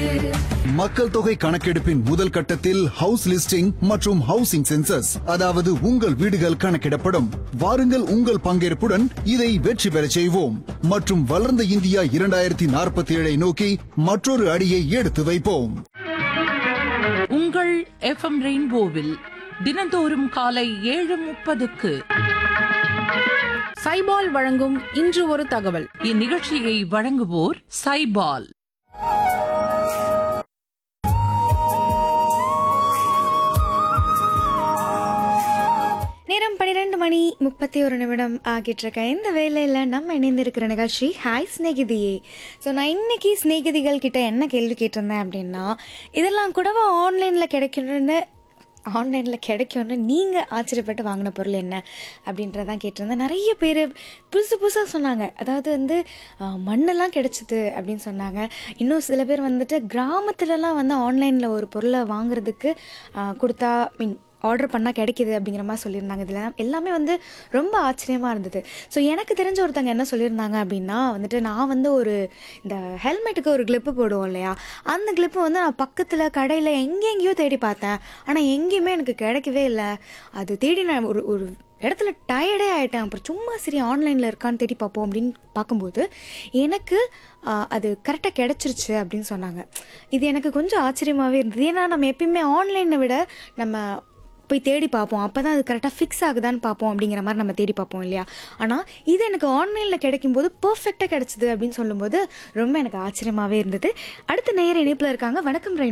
மக்கள் தொகை கணக்கெடுப்பின் முதல் கட்டத்தில் ஹவுஸ் லிஸ்டிங் மற்றும் ஹவுசிங் சென்சஸ் அதாவது உங்கள் வீடுகள் கணக்கிடப்படும் வாருங்கள் உங்கள் பங்கேற்புடன் இதை வெற்றி பெறச் செய்வோம் மற்றும் வளர்ந்த இந்தியா இரண்டாயிரத்தி நாற்பத்தி ஏழை நோக்கி மற்றொரு அடியை எடுத்து வைப்போம் உங்கள் எஃப்எம் ரெயின்போவில் தினந்தோறும் காலை ஏழு முப்பதுக்கு சைபால் வழங்கும் இன்று ஒரு தகவல் இந்நிகழ்ச்சியை வழங்குவோர் சைபால் நேரம் பன்னிரெண்டு மணி முப்பத்தி ஒரு நிமிடம் ஆகிட்டு இருக்க இந்த வேலையில் நம்ம இணைந்திருக்கிற நிகழ்ச்சி ஹாய் ஸ்நேகிதியே ஸோ நான் இன்னைக்கு ஸ்நேகிதிகள் கிட்ட என்ன கேள்வி கேட்டிருந்தேன் அப்படின்னா இதெல்லாம் கூடவா ஆன்லைனில் கிடைக்கணும்னு ஆன்லைனில் கிடைக்கும்னு நீங்கள் ஆச்சரியப்பட்டு வாங்கின பொருள் என்ன அப்படின்றதான் கேட்டிருந்தேன் நிறைய பேர் புதுசு புதுசாக சொன்னாங்க அதாவது வந்து ஆஹ், மண்ணெல்லாம் கிடைச்சிது அப்படின்னு சொன்னாங்க இன்னும் சில பேர் வந்துட்டு கிராமத்துலலாம் வந்து ஆன்லைனில் ஒரு பொருளை வாங்குறதுக்கு ஆஹ், கொடுத்தா மீன் ஆர்டர் பண்ணால் கிடைக்கிது அப்படிங்கிற மாதிரி சொல்லியிருந்தாங்க இதில் எல்லாமே வந்து ரொம்ப ஆச்சரியமாக இருந்தது ஸோ எனக்கு தெரிஞ்ச ஒருத்தங்க என்ன சொல்லியிருந்தாங்க அப்படின்னா வந்துட்டு நான் வந்து ஒரு இந்த ஹெல்மெட்டுக்கு ஒரு கிளிப்பு போடுவோம் இல்லையா அந்த கிளிப்பு வந்து நான் பக்கத்தில் கடையில் எங்கெங்கேயோ தேடி பார்த்தேன் ஆனால் எங்கேயுமே எனக்கு கிடைக்கவே இல்லை அது தேடி நான் ஒரு ஒரு இடத்துல டயர்டே ஆகிட்டேன் அப்புறம் சும்மா சரி ஆன்லைனில் இருக்கான்னு தேடி பார்ப்போம் அப்படின்னு பார்க்கும்போது எனக்கு ஆ, அது கரெக்டாக கிடச்சிருச்சு அப்படின்னு சொன்னாங்க இது எனக்கு கொஞ்சம் ஆச்சரியமாகவே இருந்தது ஏன்னா நம்ம எப்பயுமே ஆன்லைனை விட நம்ம போய் தேடி பார்ப்போம் அப்போ தான் அது கரெக்டாக ஃபிக்ஸ் ஆகுதான்னு பார்ப்போம் அப்படிங்கிற மாதிரி நம்ம தேடி பார்ப்போம் இல்லையா ஆனால் இது எனக்கு ஆன்லைனில் கிடைக்கும்போது பர்ஃபெக்டாக கிடச்சிது அப்படின்னு சொல்லும்போது ரொம்ப எனக்கு ஆச்சரியமாகவே இருந்தது அடுத்த நேர இணைப்பில் இருக்காங்க வணக்கம் ரெயின்